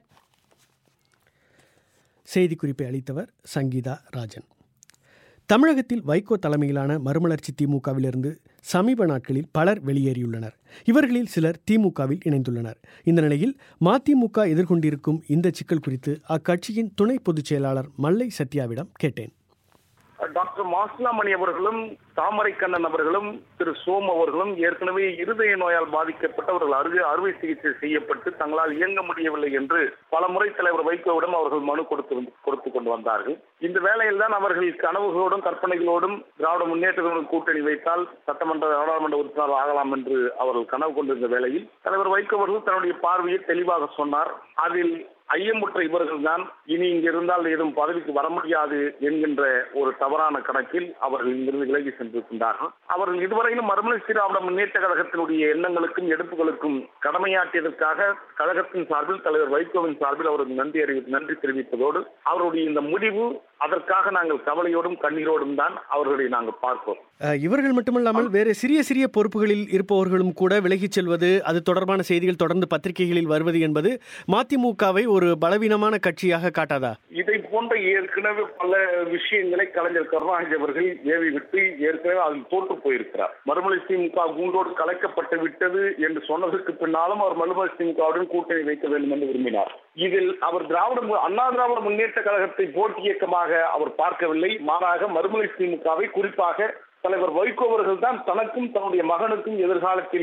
S1: செய்திக்குறிப்பை அளித்தவர் சங்கீதா ராஜன் தமிழகத்தில் வைகோ தலைமையிலான மறுமலர்ச்சி திமுகவிலிருந்து சமீப நாட்களில் பலர் வெளியேறியுள்ளனர் இவர்களில் சிலர் திமுகவில் இணைந்துள்ளனர் இந்த நிலையில் மதிமுக எதிர்கொண்டிருக்கும் இந்த சிக்கல் குறித்து அக்கட்சியின் துணை பொதுச் செயலாளர் மல்லை சத்யாவிடம் கேட்டேன்
S3: டாக்டர் மாசிலாமணி அவர்களும் தாமரை கண்ணன் அவர்களும் திரு சோம் அவர்களும் ஏற்கனவே இருதய நோயால் பாதிக்கப்பட்டவர்கள் அருகே அறுவை சிகிச்சை செய்யப்பட்டு தங்களால் இயங்க முடியவில்லை என்று பல முறை தலைவர் வைகோவிடம் அவர்கள் மனு கொடுத்து கொடுத்து கொண்டு வந்தார்கள் இந்த வேளையில் தான் அவர்கள் கனவுகளோடும் கற்பனைகளோடும் திராவிட முன்னேற்ற கூட்டணி வைத்தால் சட்டமன்ற நாடாளுமன்ற உறுப்பினர் ஆகலாம் என்று அவர்கள் கனவு கொண்டிருந்த வேளையில் தலைவர் வைகோ அவர்கள் தன்னுடைய பார்வையை தெளிவாக சொன்னார் அதில் ஐயமுற்ற இவர்கள் தான் இனி இங்கு இருந்தால் ஏதும் பதவிக்கு வர முடியாது என்கின்ற ஒரு தவறான கணக்கில் அவர்கள் இங்கிருந்து விலகி சென்றிருக்கின்றார்கள் அவர்கள் இதுவரையிலும் மறுமலர்ச்சி திராவிட முன்னேற்ற கழகத்தினுடைய எண்ணங்களுக்கும் எடுப்புகளுக்கும் கடமையாற்றியதற்காக கழகத்தின் சார்பில் தலைவர் வைகோவின் சார்பில் அவருக்கு நன்றி அறிவி நன்றி தெரிவித்ததோடு அவருடைய இந்த முடிவு அதற்காக நாங்கள் கவலையோடும் கண்ணீரோடும் தான் அவர்களை நாங்கள் பார்ப்போம்
S1: அஹ், இவர்கள் மட்டுமல்லாமல் வேறு சிறிய சிறிய பொறுப்புகளில் இருப்பவர்களும் கூட விலகிச் செல்வது அது தொடர்பான செய்திகள் தொடர்ந்து பத்திரிகைகளில் வருவது என்பது மதிமுகவை ஒரு பலவீனமான கட்சியாக காட்டாதா
S3: இதை போன்ற ஏற்கனவே பல விஷயங்களை கலைஞர் கருணாநிதி அவர்கள் ஏவி விட்டு ஏற்கனவே அதில் தோற்று போயிருக்கிறார் மறுமலை திமுக கூண்டோடு கலைக்கப்பட்டு விட்டது என்று சொன்னதற்கு பின்னாலும் அவர் மறுமலை திமுகவுடன் கூட்டணி வைக்க வேண்டும் என்று விரும்பினார் இதில் அவர் திராவிட மு- அண்ணா திராவிட முன்னேற்ற கழகத்தை போட்டி இயக்கமாக அவர் பார்க்கவில்லை மாறாக மறுமலை திமுகவை குறிப்பாக தலைவர் வைகோ அவர்கள் தான் தனக்கும் தன்னுடைய மகனுக்கும் எதிர்காலத்தில்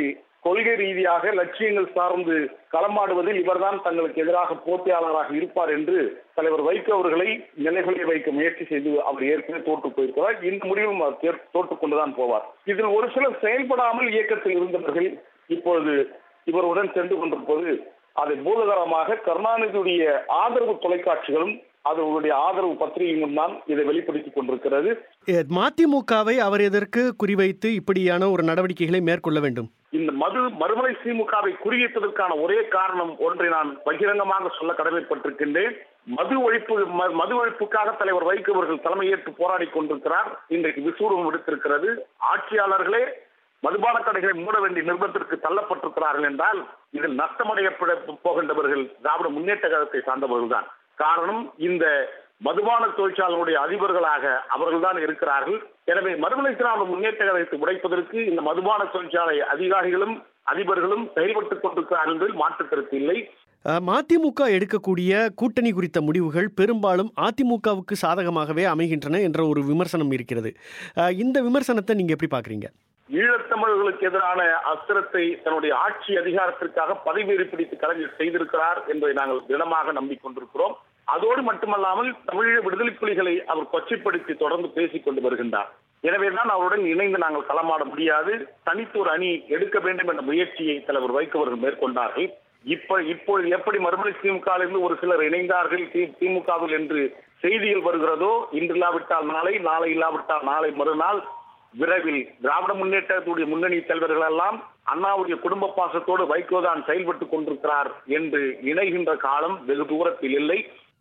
S3: கொள்கை ரீதியாக லட்சியங்கள் சார்ந்து களமாடுவதில் இவர்தான் தங்களுக்கு எதிராக போட்டியாளராக இருப்பார் என்று தலைவர் வைகோ அவர்களை நிலைகளை வைக்க முயற்சி செய்து அவர் ஏற்கனவே தோற்று போயிருக்கிறார் இந்த முடிவும் அவர் தேர்- தோற்றுக் கொண்டுதான் போவார் இதில் ஒரு சிலர் செயல்படாமல் இயக்கத்தில் இருந்தவர்கள் இப்பொழுது இவருடன் சென்று கொண்டிருப்பது அதை பூதகரமாக கருணாநிதியுடைய ஆதரவு தொலைக்காட்சிகளும் அவர்களுடைய ஆதரவு பத்திரிகையும் தான் இதை வெளிப்படுத்திக் கொண்டிருக்கிறது
S1: எ, மதிமுகவை அவர் எதற்கு குறிவைத்து இப்படியான ஒரு நடவடிக்கைகளை மேற்கொள்ள வேண்டும்
S3: இந்த மது மறுமலை திமுகவை குறியிட்டதற்கான ஒரே காரணம் ஒன்றை நான் பகிரங்கமாக சொல்ல கடமைப்பட்டிருக்கின்றேன் மது ஒழிப்பு ம- மது ஒழிப்புக்காக தலைவர் வைகோ அவர்கள் தலைமையேற்று போராடி கொண்டிருக்கிறார் இன்றைக்கு விசூரம் விடுத்திருக்கிறது ஆட்சியாளர்களே மதுபான கடைகளை மூட வேண்டிய நிர்பந்தத்திற்கு தள்ளப்பட்டிருக்கிறார்கள் என்றால் இதில் நஷ்டமடைய பட- போகின்றவர்கள் திராவிட முன்னேற்ற கழகத்தை சார்ந்தவர்கள் தான் காரணம் இந்த மதுபான தொழிற்சாலைகளுடைய அதிபர்களாக அவர்கள்தான் இருக்கிறார்கள் எனவே மறுமலை திராவிட முன்னேற்ற கழகத்தை உடைப்பதற்கு இந்த மதுபான தொழிற்சாலை அதிகாரிகளும் அதிபர்களும் செயல்பட்டுக் கொண்டிருக்கிறார்கள் என்பதில் மாற்று கருத்து இல்லை
S1: அ, மதிமுக எடுக்கக்கூடிய கூட்டணி குறித்த முடிவுகள் பெரும்பாலும் அதிமுகவுக்கு சாதகமாகவே அமைகின்றன என்ற ஒரு விமர்சனம் இருக்கிறது அ, இந்த விமர்சனத்தை நீங்க எப்படி பாக்குறீங்க
S3: ஈழத்தமிழர்களுக்கு எதிரான அஸ்திரத்தை தன்னுடைய ஆட்சி அதிகாரத்திற்காக பதவியேறி பிடித்து கலைஞர் செய்திருக்கிறார் என்பதை நாங்கள் திடமாக நம்பிக்கொண்டிருக்கிறோம் அதோடு மட்டுமல்லாமல் தமிழீழ விடுதலை புலிகளை அவர் கொச்சைப்படுத்தி தொடர்ந்து பேசிக் கொண்டு வருகின்றார் எனவேதான் அவருடன் இணைந்து நாங்கள் களமாட முடியாது தனித்து ஒரு அணி எடுக்க வேண்டும் என்ற முயற்சியை தலைவர் வைக்கவர்கள் மேற்கொண்டார்கள் இப்ப இப்பொழுது எப்படி மறுமலை திமுகவிலிருந்து ஒரு சிலர் இணைந்தார்கள் தி- திமுகவில் என்று செய்திகள் வருகிறதோ இன்று இல்லாவிட்டால் நாளை நாளை இல்லாவிட்டால் நாளை மறுநாள் விரைவில் திராவிட முன்னேற்றத்துடைய முன்னணி தலைவர்கள் எல்லாம் அண்ணாவுடைய குடும்ப பாசத்தோடு வைகோதான் செயல்பட்டுக் கொண்டிருக்கிறார் என்று இணைகின்ற காலம் வெகு தூரத்தில் இல்லை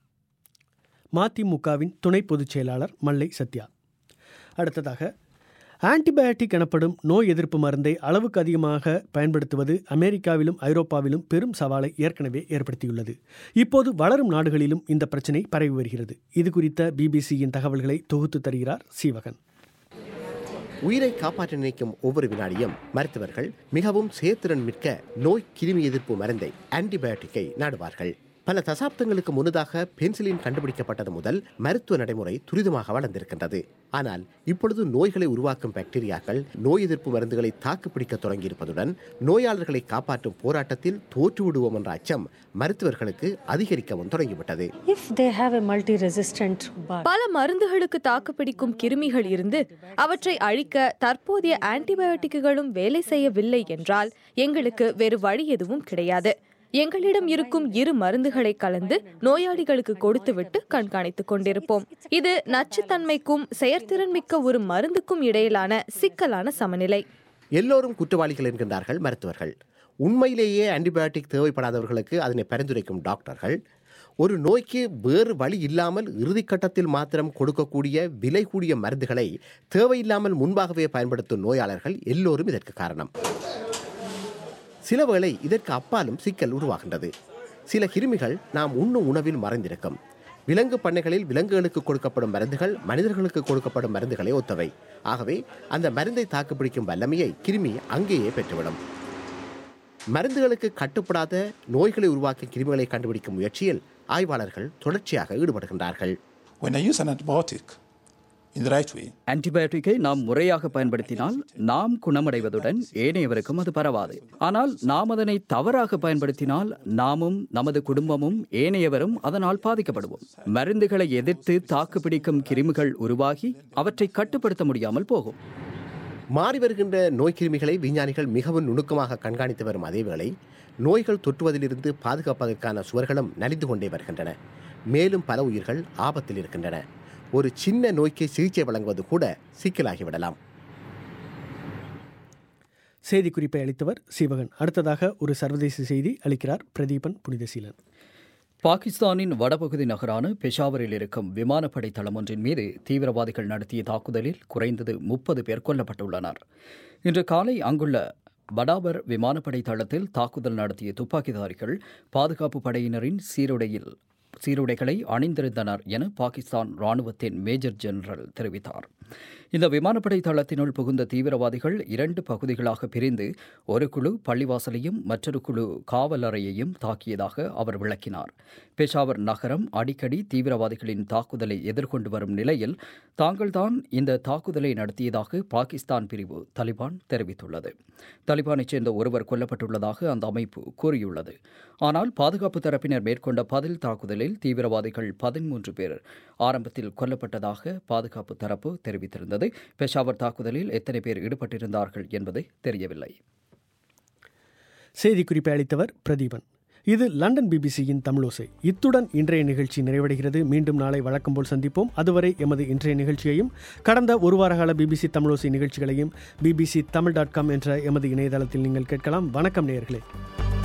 S1: மதிமுகவின் துணை பொதுச் செயலாளர் மல்லை சத்யா அடுத்ததாக ஆன்டிபயாட்டிக் எனப்படும் நோய் எதிர்ப்பு மருந்தை அளவுக்கு அதிகமாக பயன்படுத்துவது அமெரிக்காவிலும் ஐரோப்பாவிலும் பெரும் சவாலை ஏற்கனவே ஏற்படுத்தியுள்ளது இப்போது வளரும் நாடுகளிலும் இந்த பிரச்சினை பரவி வருகிறது இது குறித்த பிபிசியின் தகவல்களை தொகுத்து தருகிறார் சீவகன்
S13: உயிரை காப்பாற்ற நினைக்கும் ஒவ்வொரு வினாடியும் மருத்துவர்கள் மிகவும் செயற்திறன் மிக்க நோய் கிருமி எதிர்ப்பு மருந்தை ஆன்டிபயோட்டிக்கை நாடுவார்கள் பல தசாப்தங்களுக்கு முன்னதாக பென்சிலின் கண்டுபிடிக்கப்பட்டது முதல் மருத்துவ நடைமுறை துரிதமாக வளர்ந்திருக்கின்றது ஆனால் இப்பொழுது நோய்களை உருவாக்கும் பாக்டீரியாக்கள் நோய் எதிர்ப்பு மருந்துகளை தாக்குப்பிடிக்க தொடங்கியிருப்பதுடன் நோயாளர்களை காப்பாற்றும் போராட்டத்தில் தோற்றுவிடுவோம் என்ற அச்சம் மருத்துவர்களுக்கு அதிகரிக்கவும் தொடங்கிவிட்டது
S14: If they have a multi-resistant bug,
S7: பல மருந்துகளுக்கு தாக்குப்பிடிக்கும் கிருமிகள் இருந்து அவற்றை அழிக்க தற்போதைய ஆன்டிபயோட்டிக்குகளும் வேலை செய்யவில்லை என்றால் எங்களுக்கு வேறு வழி எதுவும் கிடையாது எங்களிடம் இருக்கும் இரு மருந்துகளை கலந்து நோயாளிகளுக்கு கொடுத்துவிட்டு கண்காணித்துக் கொண்டிருப்போம் இது நச்சுத்தன்மைக்கும் செயற்திறன் மிக்க ஒரு மருந்துக்கும் இடையிலான சிக்கலான சமநிலை
S13: எல்லோரும் குற்றவாளிகள் என்கின்றார்கள் மருத்துவர்கள் உண்மையிலேயே ஆன்டிபயோட்டிக் தேவைப்படாதவர்களுக்கு அதனை பரிந்துரைக்கும் டாக்டர்கள் ஒரு நோய்க்கு வேறு வழி இல்லாமல் இறுதிக்கட்டத்தில் மாத்திரம் கொடுக்கக்கூடிய விலை கூடிய மருந்துகளை தேவையில்லாமல் முன்பாகவே பயன்படுத்தும் நோயாளர்கள் எல்லோரும் இதற்கு காரணம் சில வேளை இதற்கு அப்பாலும் சிக்கல் உருவாகின்றது சில கிருமிகள் நாம் உண்ணும் உணவில் மறைந்திருக்கும் விலங்கு பண்ணைகளில் விலங்குகளுக்கு கொடுக்கப்படும் மருந்துகள் மனிதர்களுக்கு கொடுக்கப்படும் மருந்துகளை ஒத்தவை ஆகவே அந்த மருந்தை தாக்குப்பிடிக்கும் வல்லமையை கிருமி அங்கேயே பெற்றுவிடும் மருந்துகளுக்கு கட்டுப்படாத நோய்களை உருவாக்கும் கிருமிகளை கண்டுபிடிக்கும் முயற்சியில் ஆய்வாளர்கள் தொடர்ச்சியாக ஈடுபடுகின்றார்கள்
S6: When I use an antibiotic in the right way,
S5: ஆன்டிபயோட்டிக்கை நாம் முறையாக பயன்படுத்தினால் நாம் குணமடைவதுடன் ஏனையவருக்கும் அது பரவாது ஆனால் நாம் அதனை தவறாக பயன்படுத்தினால் நாமும் நமது குடும்பமும் ஏனையவரும் அதனால் பாதிக்கப்படுவோம் மருந்துகளை எதிர்த்து தாக்குப்பிடிக்கும் கிருமிகள் உருவாகி அவற்றை கட்டுப்படுத்த முடியாமல் போகும்
S13: மாறி வருகின்ற நோய் கிருமிகளை விஞ்ஞானிகள் மிகவும் நுணுக்கமாக கண்காணித்து வரும் அதேவேளை நோய்கள் தொற்றுவதிலிருந்து பாதுகாப்பதற்கான சுவர்களும் நலிந்து கொண்டே வருகின்றன மேலும் பல உயிர்கள் ஆபத்தில் இருக்கின்றன ஒரு சின்ன நோய்க்கு சிகிச்சை வழங்குவது கூட சிக்கலாகிவிடலாம்
S1: செய்திக்குறிப்பை அளித்தவர் சீவகன் அடுத்ததாக ஒரு சர்வதேச செய்தி அளிக்கிறார் பிரதீபன் புனிதசீலன்
S5: பாகிஸ்தானின் வடபகுதி நகரான பெஷாவரில் இருக்கும் விமானப்படை தளம் ஒன்றின் மீது தீவிரவாதிகள் நடத்திய தாக்குதலில் குறைந்தது முப்பது பேர் கொல்லப்பட்டுள்ளனர் இன்று காலை அங்குள்ள படாபர் விமானப்படை தளத்தில் தாக்குதல் நடத்திய துப்பாக்கிதாரிகள் பாதுகாப்பு படையினரின் சீருடையில் சீருடைகளை அணிந்திருந்தனர் என பாகிஸ்தான் ராணுவத்தின் மேஜர் ஜெனரல் தெரிவித்தார் இந்த விமானப்படை தளத்தினுள் புகுந்த தீவிரவாதிகள் இரண்டு பகுதிகளாக பிரிந்து ஒரு குழு பள்ளிவாசலையும் மற்றொரு குழு காவலறையையும் தாக்கியதாக அவர் விளக்கினார் பெஷாவர் நகரம் அடிக்கடி தீவிரவாதிகளின் தாக்குதலை எதிர்கொண்டு வரும் நிலையில் தாங்கள்தான் இந்த தாக்குதலை நடத்தியதாக பாகிஸ்தான் பிரிவு தலிபான் தெரிவித்துள்ளது தலிபானைச் சேர்ந்த ஒருவர் கொல்லப்பட்டுள்ளதாக அந்த அமைப்பு கூறியுள்ளது ஆனால் பாதுகாப்பு தரப்பினர் மேற்கொண்ட பதில் தாக்குதலில் தீவிரவாதிகள் பதிமூன்று பேர் ஆரம்பத்தில் கொல்லப்பட்டதாக பாதுகாப்பு தரப்பு தெரிவித்திருந்தது பெஷாவர் தாக்குதலில் எத்தனை பேர் ஈடுபட்டிருந்தார்கள் என்பது தெரியவில்லை
S1: செய்திக்குறிப்பை அளித்தவர் பிரதீபன் இது லண்டன் பிபிசியின் தமிழோசை இத்துடன் இன்றைய நிகழ்ச்சி நிறைவடைகிறது மீண்டும் நாளை வழக்கம் போல் சந்திப்போம் அதுவரை எமது இன்றைய நிகழ்ச்சியையும் கடந்த ஒரு வார கால பிபிசி தமிழோசை நிகழ்ச்சிகளையும் பிபிசி தமிழ் டாட் காம் என்ற எமது இணையதளத்தில் நீங்கள் கேட்கலாம் வணக்கம் நேயர்களே